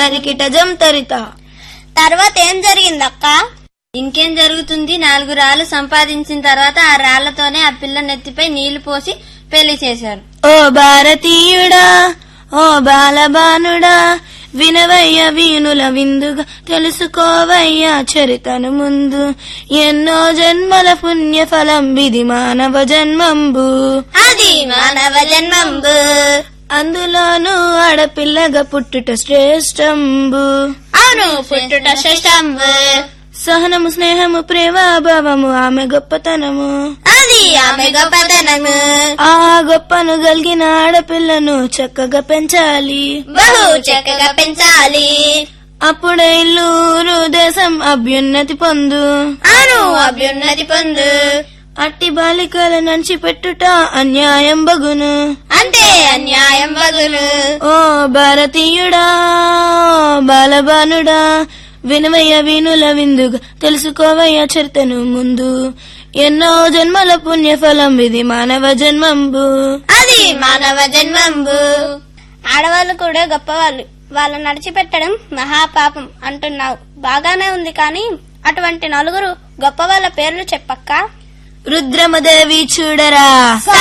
నరికిట జంతరిత తర్వాత ఏం జరిగిందక్క ఇంకేం జరుగుతుంది నాలుగు రాళ్లు సంపాదించిన తర్వాత ఆ రాళ్లతోనే ఆ పిల్ల నెత్తిపై నీళ్లు పోసి పెళ్లి చేశారు ఓ భారతీయుడా ఓ బాలబానుడా వినవయ్య వీణుల విందుగా తెలుసుకోవయ్యా చరితను ముందు ఎన్నో జన్మల పుణ్య ఫలం విధి మానవ జన్మంబు అది మానవ జన్మంబు అందులోనూ ఆడపిల్లగా పుట్టుట శ్రేష్టంబు అవును పుట్టుట శ్రేష్టంబు సహనము స్నేహము ప్రేమాభావము ఆమె గొప్పతనము అది ఆమె గొప్పతనము ఆ గొప్పను కలిగిన ఆడపిల్లను చక్కగా పెంచాలి బహు చక్కగా పెంచాలి అప్పుడే ఇల్లు ఊరు దేశం అభ్యున్నతి పొందు అవును అభ్యున్నతి పొందు అట్టి బాలికల నంచి పెట్టుట అన్యాయం బగును అంతే అన్యాయం బగును ఓ భారతీయుడా బాలబానుడా వినవయ్య వీణుల విందుగా తెలుసుకోవయ్య చరితను ముందు ఎన్నో జన్మల పుణ్యఫలం ఇది మానవ జన్మంబు అది మానవ జన్మంబు ఆడవాళ్ళు కూడా గొప్పవాళ్ళు వాళ్ళు నడిచిపెట్టడం మహాపాపం అంటున్నావు బాగానే ఉంది కానీ అటువంటి నలుగురు గొప్ప వాళ్ళ పేర్లు చెప్పక్క రుద్రమదేవి చూడరా